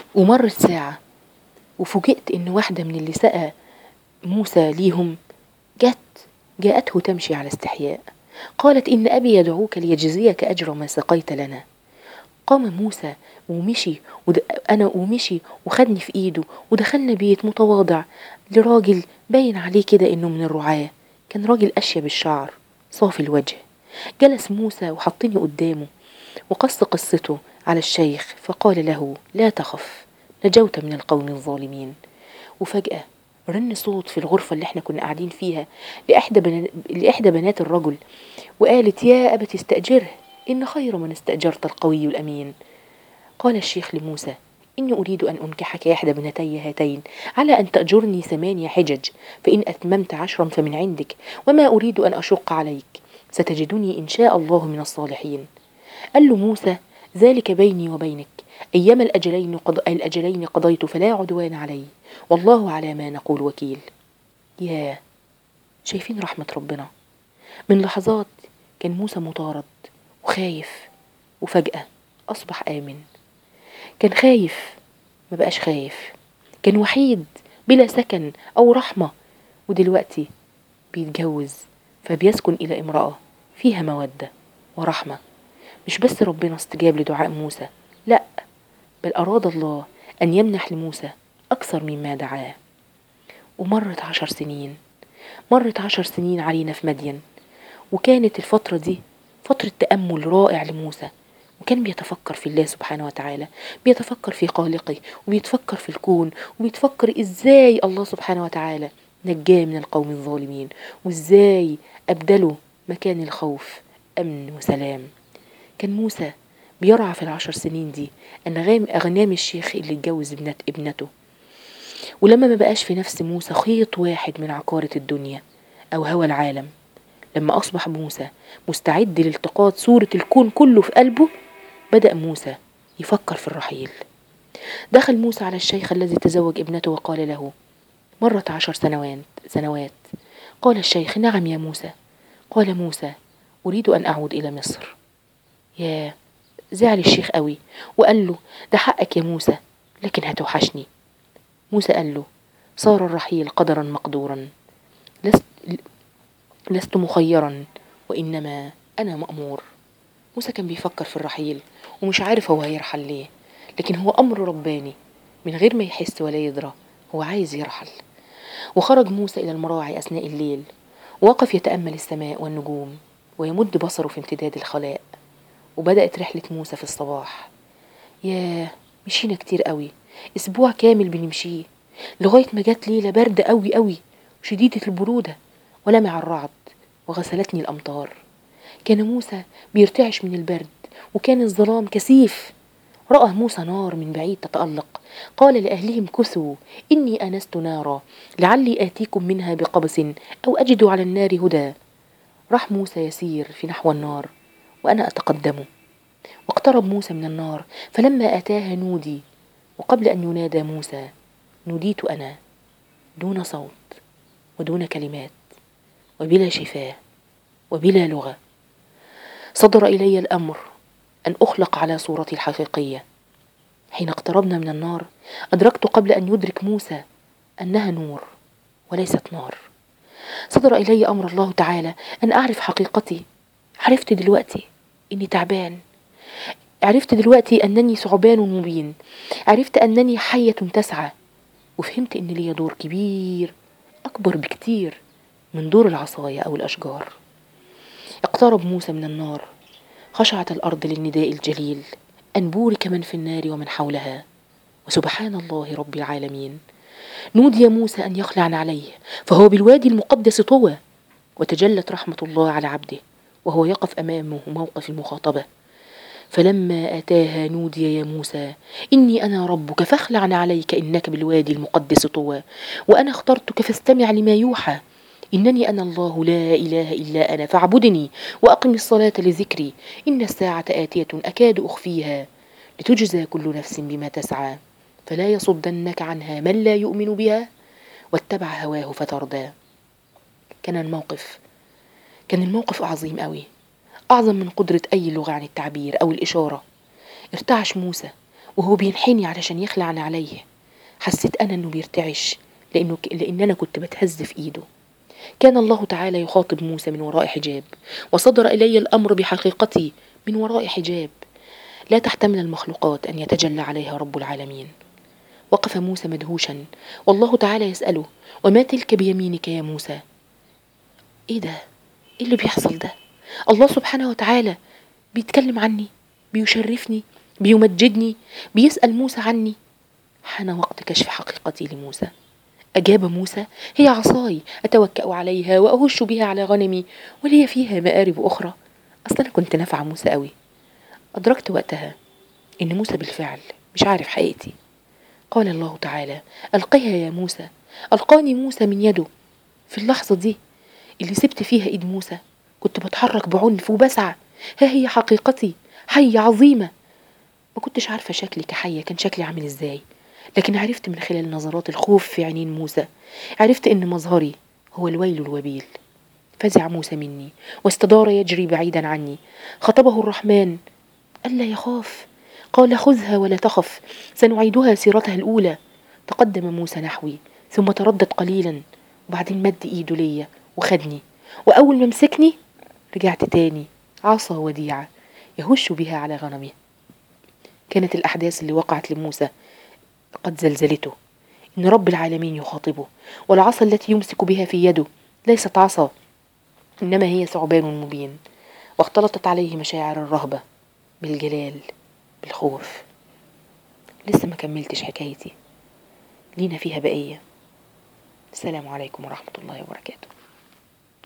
ومرت ساعة وفوجئت إن واحدة من اللي سقى موسى ليهم جت جاءته تمشي على استحياء قالت إن أبي يدعوك ليجزيك أجر ما سقيت لنا قام موسى ومشي ود... أنا ومشي وخدني في إيده ودخلنا بيت متواضع لراجل باين عليه كده إنه من الرعاة كان راجل أشيب الشعر صافي الوجه جلس موسى وحطني قدامه وقص قصته على الشيخ فقال له لا تخف نجوت من القوم الظالمين وفجأة رن صوت في الغرفة اللي احنا كنا قاعدين فيها لإحدى, بنا... لإحدى بنات الرجل وقالت يا أبت استأجره إن خير من استأجرت القوي الأمين قال الشيخ لموسى إني أريد أن أنكحك إحدى ابنتي هاتين على أن تأجرني ثمانية حجج فإن أتممت عشرا فمن عندك وما أريد أن أشق عليك ستجدني إن شاء الله من الصالحين قال له موسى ذلك بيني وبينك أيام الأجلين, قض... الأجلين قضيت فلا عدوان علي والله على ما نقول وكيل يا شايفين رحمة ربنا من لحظات كان موسى مطارد وخايف وفجأة أصبح آمن كان خايف ما بقاش خايف كان وحيد بلا سكن أو رحمة ودلوقتي بيتجوز فبيسكن إلى امرأة فيها مودة ورحمة مش بس ربنا استجاب لدعاء موسى لا بل أراد الله أن يمنح لموسى أكثر مما دعاه ومرت عشر سنين مرت عشر سنين علينا في مدين وكانت الفترة دي فترة تأمل رائع لموسى وكان بيتفكر في الله سبحانه وتعالى بيتفكر في خالقه وبيتفكر في الكون وبيتفكر ازاي الله سبحانه وتعالى نجاه من القوم الظالمين وازاي أبدله مكان الخوف أمن وسلام كان موسى بيرعى في العشر سنين دي أنغام أغنام الشيخ اللي اتجوز ابنت ابنته ولما ما بقاش في نفس موسى خيط واحد من عقارة الدنيا أو هوى العالم لما أصبح موسى مستعد لالتقاط صورة الكون كله في قلبه بدأ موسى يفكر في الرحيل دخل موسى على الشيخ الذي تزوج ابنته وقال له مرت عشر سنوات سنوات قال الشيخ نعم يا موسى قال موسى أريد أن أعود إلى مصر يا زعل الشيخ قوي وقال له ده حقك يا موسى لكن هتوحشني موسى قال له صار الرحيل قدرا مقدورا لست, لست مخيرا وإنما أنا مأمور موسى كان بيفكر في الرحيل ومش عارف هو هيرحل ليه لكن هو أمر رباني من غير ما يحس ولا يدرى هو عايز يرحل وخرج موسى إلى المراعي أثناء الليل وقف يتأمل السماء والنجوم ويمد بصره في امتداد الخلاء وبدأت رحلة موسى في الصباح ياه مشينا كتير قوي أسبوع كامل بنمشيه لغاية ما جت ليلة باردة قوي قوي شديدة البرودة ولمع الرعد وغسلتني الأمطار كان موسى بيرتعش من البرد وكان الظلام كثيف رأى موسى نار من بعيد تتألق قال لأهلهم كثوا إني أنست نارا لعلي آتيكم منها بقبس أو أجد على النار هدى راح موسى يسير في نحو النار وأنا أتقدمه واقترب موسى من النار فلما أتاها نودي وقبل أن ينادى موسى نوديت أنا دون صوت ودون كلمات وبلا شفاه وبلا لغة صدر إلي الأمر أن أخلق على صورتي الحقيقية حين اقتربنا من النار أدركت قبل أن يدرك موسى أنها نور وليست نار صدر إلي أمر الله تعالى أن أعرف حقيقتي عرفت دلوقتي إني تعبان عرفت دلوقتي أنني ثعبان مبين عرفت أنني حية تسعى وفهمت إن ليا دور كبير أكبر بكتير من دور العصاية أو الأشجار اقترب موسى من النار خشعت الأرض للنداء الجليل أن بورك من في النار ومن حولها وسبحان الله رب العالمين نودي موسى أن يخلع عليه فهو بالوادي المقدس طوى وتجلت رحمة الله على عبده وهو يقف أمامه موقف المخاطبة فلما أتاها نودي يا موسى إني أنا ربك فاخلع عليك إنك بالوادي المقدس طوى وأنا اخترتك فاستمع لما يوحى إنني أنا الله لا إله إلا أنا فاعبدني وأقم الصلاة لذكري إن الساعة آتية أكاد أخفيها لتجزى كل نفس بما تسعى فلا يصدنك عنها من لا يؤمن بها واتبع هواه فتردى كان الموقف كان الموقف عظيم قوي أعظم من قدرة أي لغة عن التعبير أو الإشارة ارتعش موسى وهو بينحني علشان يخلعني عليه حسيت أنا إنه بيرتعش لأنه لأن أنا كنت بتهز في إيده كان الله تعالى يخاطب موسى من وراء حجاب وصدر إلي الأمر بحقيقتي من وراء حجاب لا تحتمل المخلوقات أن يتجلى عليها رب العالمين وقف موسى مدهوشا والله تعالى يسأله وما تلك بيمينك يا موسى ايه ده ايه اللي بيحصل ده الله سبحانه وتعالى بيتكلم عني بيشرفني بيمجدني بيسأل موسى عني حان وقت كشف حقيقتي لموسى أجاب موسى هي عصاي أتوكأ عليها وأهش بها على غنمي ولي فيها مآرب أخرى أصلا أنا كنت نافعة موسى قوي أدركت وقتها إن موسى بالفعل مش عارف حقيقتي قال الله تعالى ألقيها يا موسى ألقاني موسى من يده في اللحظة دي اللي سبت فيها إيد موسى كنت بتحرك بعنف وبسعى ها هي حقيقتي حية عظيمة ما كنتش عارفة شكلي كحية كان شكلي عامل إزاي لكن عرفت من خلال نظرات الخوف في عينين موسى عرفت إن مظهري هو الويل الوبيل فزع موسى مني واستدار يجري بعيدا عني خطبه الرحمن ألا يخاف قال خذها ولا تخف سنعيدها سيرتها الأولى تقدم موسى نحوي ثم تردد قليلا وبعدين مد إيده ليا وخدني وأول ما مسكني رجعت تاني عصا وديعة يهش بها على غنمه كانت الأحداث اللي وقعت لموسى قد زلزلته إن رب العالمين يخاطبه والعصا التي يمسك بها في يده ليست عصا إنما هي ثعبان مبين واختلطت عليه مشاعر الرهبة بالجلال بالخوف لسه ما كملتش حكايتي لينا فيها بقية السلام عليكم ورحمة الله وبركاته